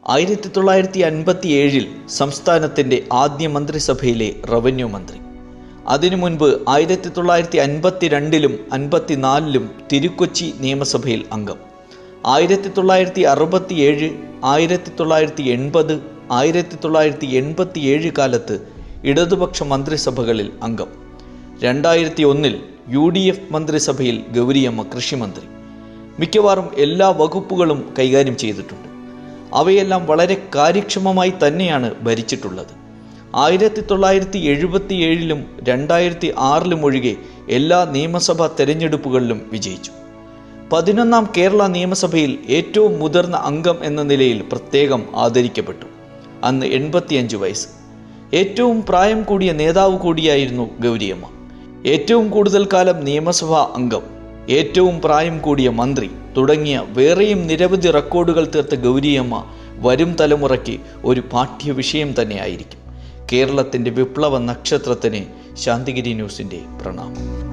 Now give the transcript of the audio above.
ആയിരത്തി തൊള്ളായിരത്തി അൻപത്തി ഏഴിൽ സംസ്ഥാനത്തിൻ്റെ ആദ്യ മന്ത്രിസഭയിലെ റവന്യൂ മന്ത്രി അതിനു മുൻപ് ആയിരത്തി തൊള്ളായിരത്തി അൻപത്തി രണ്ടിലും അൻപത്തിനാലിലും തിരുക്കൊച്ചി നിയമസഭയിൽ അംഗം ആയിരത്തി തൊള്ളായിരത്തി അറുപത്തി ഏഴ് ആയിരത്തി തൊള്ളായിരത്തി എൺപത് ആയിരത്തി തൊള്ളായിരത്തി എൺപത്തി ഏഴ് കാലത്ത് ഇടതുപക്ഷ മന്ത്രിസഭകളിൽ അംഗം രണ്ടായിരത്തി ഒന്നിൽ യു ഡി എഫ് മന്ത്രിസഭയിൽ ഗൗരിയമ്മ കൃഷിമന്ത്രി മിക്കവാറും എല്ലാ വകുപ്പുകളും കൈകാര്യം ചെയ്തിട്ടുണ്ട് അവയെല്ലാം വളരെ കാര്യക്ഷമമായി തന്നെയാണ് ഭരിച്ചിട്ടുള്ളത് ആയിരത്തി തൊള്ളായിരത്തി എഴുപത്തി ഏഴിലും രണ്ടായിരത്തി ആറിലും ഒഴികെ എല്ലാ നിയമസഭാ തെരഞ്ഞെടുപ്പുകളിലും വിജയിച്ചു പതിനൊന്നാം കേരള നിയമസഭയിൽ ഏറ്റവും മുതിർന്ന അംഗം എന്ന നിലയിൽ പ്രത്യേകം ആദരിക്കപ്പെട്ടു അന്ന് എൺപത്തിയഞ്ച് വയസ്സ് ഏറ്റവും പ്രായം കൂടിയ നേതാവ് കൂടിയായിരുന്നു ഗൗരിയമ്മ ഏറ്റവും കൂടുതൽ കാലം നിയമസഭാ അംഗം ഏറ്റവും പ്രായം കൂടിയ മന്ത്രി തുടങ്ങിയ വേറെയും നിരവധി റെക്കോർഡുകൾ തീർത്ത ഗൗരിയമ്മ വരും തലമുറയ്ക്ക് ഒരു പാഠ്യവിഷയം തന്നെയായിരിക്കും കേരളത്തിൻ്റെ വിപ്ലവ നക്ഷത്രത്തിന് ശാന്തിഗിരി ന്യൂസിൻ്റെ പ്രണാമം